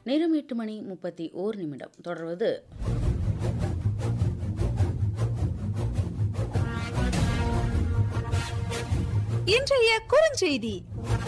நேரம் எட்டு மணி முப்பத்தி ஓர் நிமிடம் தொடர்வது இன்றைய குறுஞ்செய்தி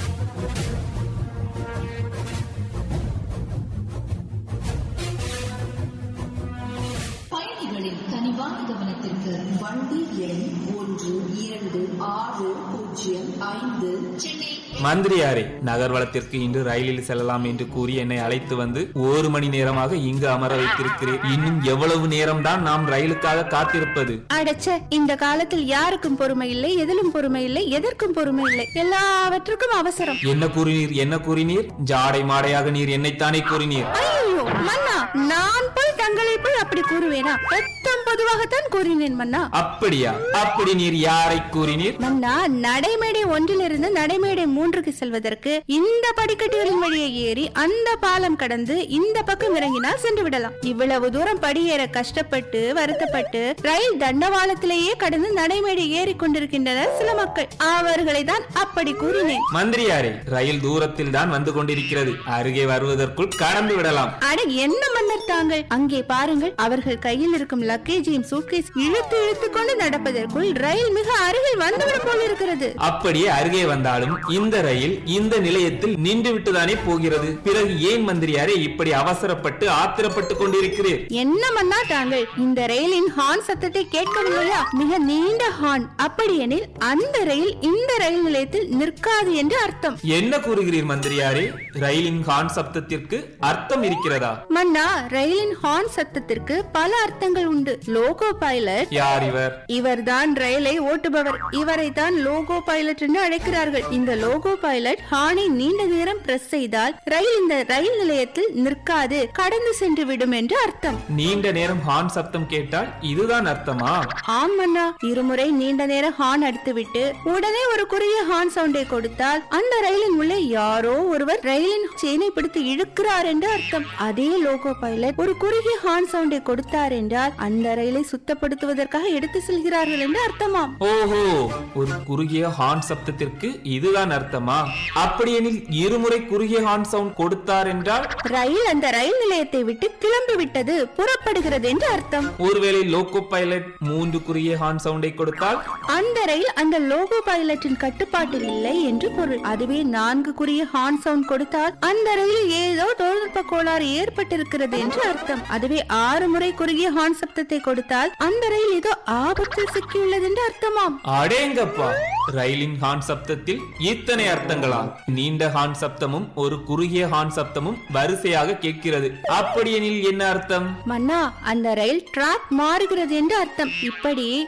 பயணிகளின் கனிவான கவனத்திற்கு வண்டி எண் ஒன்று இரண்டு ஆறு பூஜ்ஜியம் ஐந்து சென்னை மந்திரியாரே நகர்வளத்திற்கு இன்று ரயிலில் செல்லலாம் என்று கூறி என்னை அழைத்து வந்து ஒரு மணி நேரமாக இங்கு அமர வைத்திருக்கிறேன் இன்னும் எவ்வளவு நேரம்தான் நாம் ரயிலுக்காக காத்திருப்பது அடச்சே இந்த காலத்தில் யாருக்கும் பொறுமை இல்லை எதிலும் பொறுமை இல்லை எதற்கும் பொறுமை இல்லை எல்லாவற்றுக்கும் அவசரம் என்ன கூறினீர் என்ன கூறினீர் ஜாடை மாடையாக நீர் என்னைத்தானே கூறினீர் ஐயோ மன்னா நான் போய் தங்களை போய் அப்படி கூறுவேனா ரத்தம் பொதுவாகத்தான் கூறினேன் மன்னா அப்படியா அப்படி நீர் யாரை கூறினீர் மன்னா நடைமேடை ஒன்றிலிருந்து நடைமேடை மூன்றுக்கு செல்வதற்கு இந்த படிக்கட்டுகளின் வழியே ஏறி அந்த பாலம் கடந்து இந்த பக்கம் இறங்கினால் சென்று விடலாம் இவ்வளவு தூரம் படியேற கஷ்டப்பட்டு வருத்தப்பட்டு ரயில் தண்டவாளத்திலேயே கடந்து நடைமேடை ஏறி கொண்டிருக்கின்றனர் சில மக்கள் அவர்களை தான் அப்படி கூறினேன் மந்திரியாரே ரயில் தூரத்தில் தான் வந்து கொண்டிருக்கிறது அருகே வருவதற்குள் கடந்து விடலாம் அட என்ன மன்னர் தாங்கள் அங்கே பாருங்கள் அவர்கள் கையில் இருக்கும் லக்கேஜையும் சூட்கேஸ் இழுத்து இழுத்து கொண்டு நடப்பதற்குள் ரயில் மிக அருகில் வந்துவிடும் போல் இருக்கிறது அப்படியே அருகே வந்தாலும் இந்த ரயில் இந்த நிலையத்தில் நின்று விட்டுதானே போகிறது பிறகு ஏன் மந்திரியாரே இப்படி அவசரப்பட்டு ஆத்திரப்பட்டு கொண்டிருக்கிறீர் என்ன மன்னா தாங்கள் இந்த ரயிலின் ஹார்ன் சத்தத்தை கேட்கவில்லையா மிக நீண்ட ஹார்ன் அப்படியெனில் அந்த ரயில் இந்த ரயில் நிலையத்தில் நிற்காது என்று அர்த்தம் என்ன கூறுகிறீர் மந்திரியாரே ரயிலின் ஹார்ன் சப்தத்திற்கு அர்த்தம் இருக்கிறதா மன்னா ரயிலின் ஹார்ன் சத்தத்திற்கு பல அர்த்தங்கள் உண்டு லோகோ பைலட் யார் இவர் இவர்தான் ரயிலை ஓட்டுபவர் இவரை தான் லோகோ பைலட் என்று அழைக்கிறார்கள் இந்த லோகோ பைலட் ஹார்னை நீண்ட நேரம் பிரஸ் செய்தால் ரயில் இந்த ரயில் நிலையத்தில் நிற்காது கடந்து சென்று விடும் என்று அர்த்தம் நீண்ட நேரம் ஹார்ன் சப்தம் கேட்டால் இதுதான் அர்த்தமா ஆம் அண்ணா இருமுறை நீண்ட நேரம் ஹார்ன் அடித்துவிட்டு உடனே ஒரு குறுகிய ஹார்ன் சவுண்டை கொடுத்தால் அந்த ரயிலின் உள்ளே யாரோ ஒருவர் ரயிலின் செயினை பிடித்து இழுக்கிறார் என்று அர்த்தம் அதே லோகோ பைலட் ஒரு குறுகிய ஹார்ன் சவுண்டை கொடுத்தார் என்றால் அந்த ரயிலை சுத்தப்படுத்துவதற்காக எடுத்து செல்கிறார்கள் என்று அர்த்தமாம் ஓஹோ ஒரு குறுகிய ஹார்ன் சப்தத்திற்கு இதுதான் அர்த்தமா அப்படியெனில் இருமுறை குறுகிய ஹார்ன் சவுண்ட் கொடுத்தார் என்றால் ரயில் அந்த ரயில் நிலையத்தை விட்டு கிளம்பி விட்டது புறப்படுகிறது என்று அர்த்தம் ஒருவேளை லோகோ பைலட் மூன்று குறுகிய ஹார்ன் சவுண்டை கொடுத்தால் அந்த ரயில் அந்த லோகோ பைலட்டின் கட்டுப்பாட்டில் இல்லை என்று பொருள் அதுவே நான்கு குறுகிய ஹார்ன் சவுண்ட் கொடுத்தால் அந்த ரயிலில் ஏதோ தொழில்நுட்ப கோளாறு ஏற்பட்டிருக்கிறது என்று அர்த்தம் அதுவே ஆறு முறை குறுகிய ஹார்ன் சப்தத்தை கொடுத்தால் அந்த ரயில் ஏதோ ஆபத்தில் சிக்கியுள்ளது என்று அர்த்தமாம் அடேங்கப்பா ரயிலின் ஹார்ன் சப்தத்தில் இத்தனை அர்த்தங்களா நீண்ட ஹார்ன் சப்தமும் ஒரு குறுகிய ஹார்ன் சப்தமும் வரிசையாக கேட்கிறது அப்படியெனில் என்ன அர்த்தம் மன்னா அந்த ரயில் டிராக் மாறுகிறது என்று அர்த்தம் இப்படி